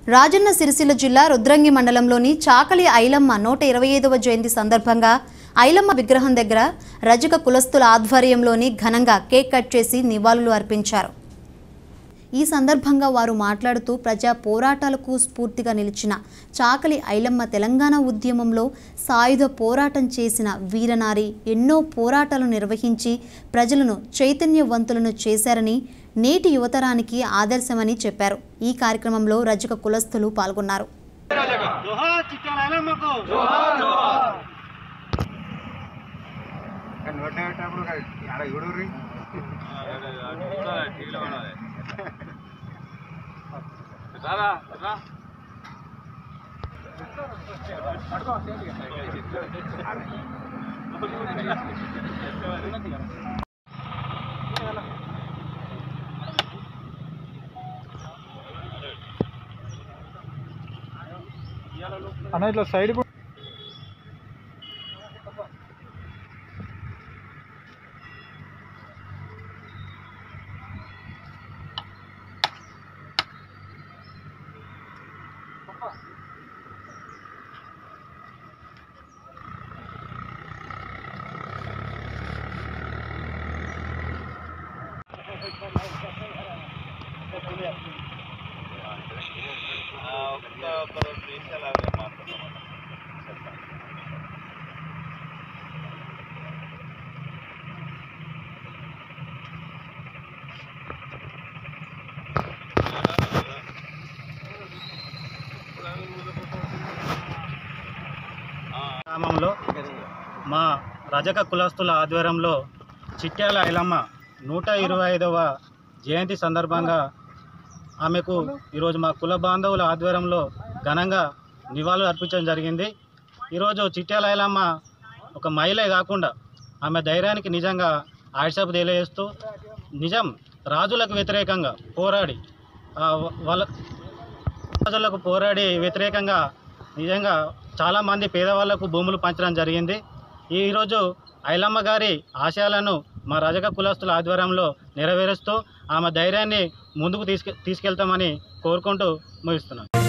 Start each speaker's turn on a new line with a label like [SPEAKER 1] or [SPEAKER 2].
[SPEAKER 1] రాజన్న సిరిసిల్ల జిల్లా రుద్రంగి మండలంలోని చాకలి ఐలమ్మ నూట ఇరవై ఐదవ జయంతి సందర్భంగా ఐలమ్మ విగ్రహం దగ్గర రజక కులస్తుల ఆధ్వర్యంలోని ఘనంగా కేక్ కట్ చేసి నివాళులు అర్పించారు ఈ సందర్భంగా వారు మాట్లాడుతూ ప్రజా పోరాటాలకు స్ఫూర్తిగా నిలిచిన చాకలి ఐలమ్మ తెలంగాణ ఉద్యమంలో సాయుధ పోరాటం చేసిన వీరనారి ఎన్నో పోరాటాలు నిర్వహించి ప్రజలను చైతన్యవంతులను చేశారని నేటి యువతరానికి ఆదర్శమని చెప్పారు ఈ కార్యక్రమంలో రజక కులస్తులు పాల్గొన్నారు
[SPEAKER 2] జోహార్ చిట్టాల ఐలమ్మకు
[SPEAKER 3] కానీ కొట్టేటప్పుడు ఆడ చూడుర్రి
[SPEAKER 2] అన్న ఇట్లా సైడ్ గ్రామంలో మా రజక కులస్తుల ఆధ్వర్యంలో చిట్యాల ఐలమ్మ నూట ఇరవై ఐదవ జయంతి సందర్భంగా ఆమెకు ఈరోజు మా కుల బాంధవుల ఆధ్వర్యంలో ఘనంగా నివాళులు అర్పించడం జరిగింది ఈరోజు చిట్యాల ఐలమ్మ ఒక మహిళే కాకుండా ఆమె ధైర్యానికి నిజంగా ఆయుషపు తెలియజేస్తూ నిజం రాజులకు వ్యతిరేకంగా పోరాడి ఆ, వాళ్ళ రాజులకు పోరాడి వ్యతిరేకంగా నిజంగా చాలామంది పేదవాళ్లకు భూములు పంచడం జరిగింది ఈరోజు ఐలమ్మ గారి ఆశయాలను మా రజక కులస్తుల ఆధ్వర్యంలో నెరవేరుస్తూ ఆమె ధైర్యాన్ని ముందుకు తీసుకె తీసుకెళ్తామని కోరుకుంటూ ముగిస్తున్నాను